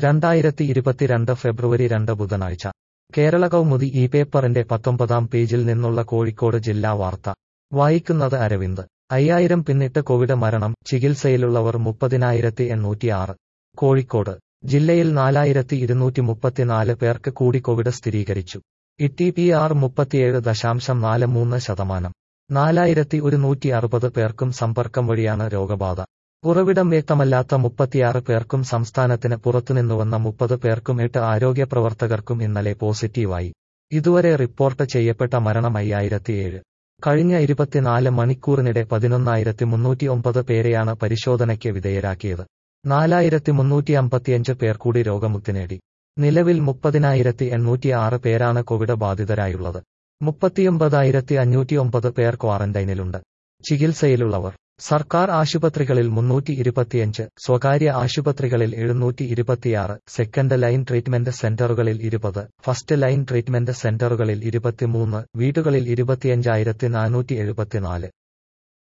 രണ്ടായിരത്തി ഇരുപത്തിരണ്ട് ഫെബ്രുവരി രണ്ട് ബുധനാഴ്ച കേരള കൗമുദി ഈ പേപ്പറിന്റെ പത്തൊമ്പതാം പേജിൽ നിന്നുള്ള കോഴിക്കോട് ജില്ലാ വാർത്ത വായിക്കുന്നത് അരവിന്ദ് അയ്യായിരം പിന്നിട്ട് കോവിഡ് മരണം ചികിത്സയിലുള്ളവർ മുപ്പതിനായിരത്തി എണ്ണൂറ്റിയാറ് കോഴിക്കോട് ജില്ലയിൽ നാലായിരത്തി ഇരുന്നൂറ്റി മുപ്പത്തിനാല് പേർക്ക് കൂടി കോവിഡ് സ്ഥിരീകരിച്ചു ഇ പി ആർ മുപ്പത്തിയേഴ് ദശാംശം നാല് മൂന്ന് ശതമാനം നാലായിരത്തി ഒരുന്നൂറ്റി അറുപത് പേർക്കും സമ്പർക്കം വഴിയാണ് രോഗബാധ ഉറവിടം വ്യക്തമല്ലാത്ത മുപ്പത്തിയാറ് പേർക്കും സംസ്ഥാനത്തിന് പുറത്തുനിന്നുവന്ന മുപ്പത് പേർക്കും എട്ട് ആരോഗ്യ പ്രവർത്തകർക്കും ഇന്നലെ പോസിറ്റീവായി ഇതുവരെ റിപ്പോർട്ട് ചെയ്യപ്പെട്ട മരണം അയ്യായിരത്തിയേഴ് കഴിഞ്ഞ ഇരുപത്തിനാല് മണിക്കൂറിനിടെ പതിനൊന്നായിരത്തി മുന്നൂറ്റി ഒമ്പത് പേരെയാണ് പരിശോധനയ്ക്ക് വിധേയരാക്കിയത് നാലായിരത്തി മുന്നൂറ്റി അമ്പത്തിയഞ്ച് പേർ കൂടി രോഗമുക്തി നേടി നിലവിൽ മുപ്പതിനായിരത്തി എണ്ണൂറ്റി ആറ് പേരാണ് കോവിഡ് ബാധിതരായുള്ളത് മുപ്പത്തിയൊമ്പതായിരത്തി അഞ്ഞൂറ്റി ഒമ്പത് പേർ ക്വാറന്റൈനിലുണ്ട് ചികിത്സയിലുള്ളവർ സർക്കാർ ആശുപത്രികളിൽ മുന്നൂറ്റി ഇരുപത്തിയഞ്ച് സ്വകാര്യ ആശുപത്രികളിൽ എഴുന്നൂറ്റി ഇരുപത്തിയാറ് സെക്കൻഡ് ലൈൻ ട്രീറ്റ്മെന്റ് സെന്ററുകളിൽ ഇരുപത് ഫസ്റ്റ് ലൈൻ ട്രീറ്റ്മെന്റ് സെന്ററുകളിൽ ഇരുപത്തിമൂന്ന് വീടുകളിൽ ഇരുപത്തിയഞ്ചായിരത്തി നാനൂറ്റി എഴുപത്തിനാല്